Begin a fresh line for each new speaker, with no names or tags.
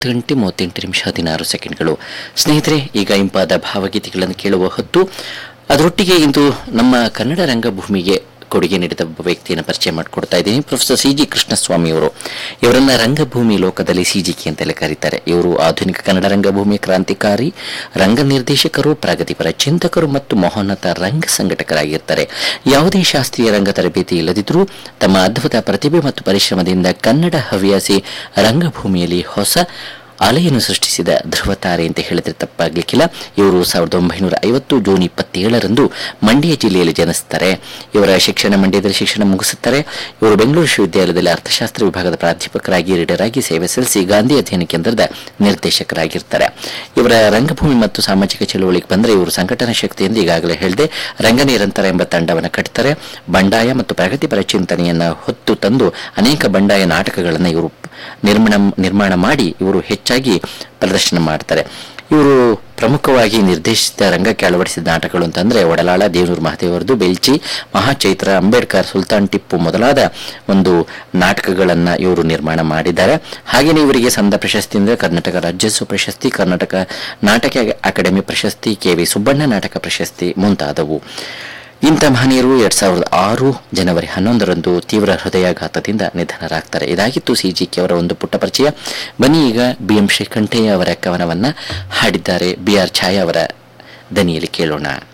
ಹತ್ತು ಗಂಟೆ ಮೂವತ್ತೆಂಟು ನಿಮಿಷ ಹದಿನಾರು ಸೆಕೆಂಡ್ಗಳು ಸ್ನೇಹಿತರೆ ಈಗ ಇಂಪಾದ ಭಾವಗೀತೆಗಳನ್ನು ಕೇಳುವ ಹೊತ್ತು ಅದರೊಟ್ಟಿಗೆ ಇಂದು ನಮ್ಮ ಕನ್ನಡ ರಂಗಭೂಮಿಗೆ ಕೊಡುಗೆ ನೀಡಿದ ಒಬ್ಬ ವ್ಯಕ್ತಿಯನ್ನು ಪರಿಚಯ ಮಾಡಿಕೊಡ್ತಾ ಇದ್ದೀನಿ ಪ್ರೊಫೆಸರ್ ಸಿ ಜಿ ಕೃಷ್ಣಸ್ವಾಮಿ ಅವರು ಇವರನ್ನ ರಂಗಭೂಮಿ ಲೋಕದಲ್ಲಿ ಸಿಜಿಕೆ ಅಂತಲೇ ಕರೀತಾರೆ ಇವರು ಆಧುನಿಕ ಕನ್ನಡ ರಂಗಭೂಮಿ ಕ್ರಾಂತಿಕಾರಿ ರಂಗ ನಿರ್ದೇಶಕರು ಪ್ರಗತಿಪರ ಚಿಂತಕರು ಮತ್ತು ಮಹೋನ್ನತ ರಂಗ ಸಂಘಟಕರಾಗಿರ್ತಾರೆ ಯಾವುದೇ ಶಾಸ್ತ್ರೀಯ ರಂಗ ತರಬೇತಿ ಇಲ್ಲದಿದ್ದರೂ ತಮ್ಮ ಅದ್ಭುತ ಪ್ರತಿಭೆ ಮತ್ತು ಪರಿಶ್ರಮದಿಂದ ಕನ್ನಡ ಹವ್ಯಾಸಿ ರಂಗಭೂಮಿಯಲ್ಲಿ ಹೊಸ ಅಲೆಯನ್ನು ಸೃಷ್ಟಿಸಿದ ಧ್ರುವತಾರೆ ಅಂತ ಹೇಳಿದ್ರೆ ತಪ್ಪಾಗ್ಲಿಕ್ಕಿಲ್ಲ ಇವರು ಸಾವಿರದ ಒಂಬೈನೂರ ಐವತ್ತು ಜೂನ್ ಇಪ್ಪತ್ತೇಳರಂದು ಮಂಡ್ಯ ಜಿಲ್ಲೆಯಲ್ಲಿ ಜನಿಸ್ತಾರೆ ಇವರ ಶಿಕ್ಷಣ ಮಂಡ್ಯದಲ್ಲಿ ಶಿಕ್ಷಣ ಮುಗಿಸುತ್ತಾರೆ ಇವರು ಬೆಂಗಳೂರು ವಿಶ್ವವಿದ್ಯಾಲಯದಲ್ಲಿ ಅರ್ಥಶಾಸ್ತ್ರ ವಿಭಾಗದ ಪ್ರಾಧ್ಯಾಪಕರಾಗಿ ರೀಡರ್ ಆಗಿ ಸೇವೆ ಸಲ್ಲಿಸಿ ಗಾಂಧಿ ಅಧ್ಯಯನ ಕೇಂದ್ರದ ನಿರ್ದೇಶಕರಾಗಿರ್ತಾರೆ ಇವರ ರಂಗಭೂಮಿ ಮತ್ತು ಸಾಮಾಜಿಕ ಚಳುವಳಿಗೆ ಬಂದರೆ ಇವರು ಸಂಘಟನಾ ಶಕ್ತಿಯಿಂದ ಈಗಾಗಲೇ ಹೇಳಿದೆ ರಂಗ ನಿರಂತರ ಎಂಬ ತಂಡವನ್ನು ಕಟ್ತಾರೆ ಬಂಡಾಯ ಮತ್ತು ಪ್ರಗತಿಪರ ಚಿಂತನೆಯನ್ನು ಹೊತ್ತು ತಂದು ಅನೇಕ ಬಂಡಾಯ ನಾಟಕಗಳನ್ನು ಇವರು ನಿರ್ಮಾಣ ನಿರ್ಮಾಣ ಮಾಡಿ ಇವರು ಹೆಚ್ಚಾಗಿ ಪ್ರದರ್ಶನ ಮಾಡ್ತಾರೆ ಇವರು ಪ್ರಮುಖವಾಗಿ ನಿರ್ದೇಶಿಸಿದ ರಂಗಕ್ಕೆ ಅಳವಡಿಸಿದ ನಾಟಕಗಳು ಅಂತಂದ್ರೆ ಒಡಲಾಳ ದೇವನೂರು ಮಹದೇವರದು ಬೆಲ್ಚಿ ಮಹಾಚೈತ್ರ ಅಂಬೇಡ್ಕರ್ ಸುಲ್ತಾನ್ ಟಿಪ್ಪು ಮೊದಲಾದ ಒಂದು ನಾಟಕಗಳನ್ನ ಇವರು ನಿರ್ಮಾಣ ಮಾಡಿದ್ದಾರೆ ಹಾಗೆಯೇ ಇವರಿಗೆ ಸಂದ ಪ್ರಶಸ್ತಿ ಅಂದರೆ ಕರ್ನಾಟಕ ರಾಜ್ಯೋತ್ಸವ ಪ್ರಶಸ್ತಿ ಕರ್ನಾಟಕ ನಾಟಕ ಅಕಾಡೆಮಿ ಪ್ರಶಸ್ತಿ ಕೆ ವಿ ಸುಬ್ಬಣ್ಣ ನಾಟಕ ಪ್ರಶಸ್ತಿ ಮುಂತಾದವು ಇಂಥ ಮಹನೀಯರು ಎರಡ್ ಸಾವಿರದ ಆರು ಜನವರಿ ಹನ್ನೊಂದರಂದು ತೀವ್ರ ಹೃದಯಾಘಾತದಿಂದ ನಿಧನರಾಗ್ತಾರೆ ಇದಾಗಿತ್ತು ಸಿಜಿಕೆ ಅವರ ಒಂದು ಪುಟ್ಟ ಪರಿಚಯ ಬನ್ನಿ ಈಗ ಬಿ ಎಂ ಶ್ರೀಕಂಠಯ್ಯ ಅವರ ಕವನವನ್ನ ಹಾಡಿದ್ದಾರೆ ಬಿ ಆರ್ ಛಾಯಾ ಅವರ ದನಿಯಲ್ಲಿ ಕೇಳೋಣ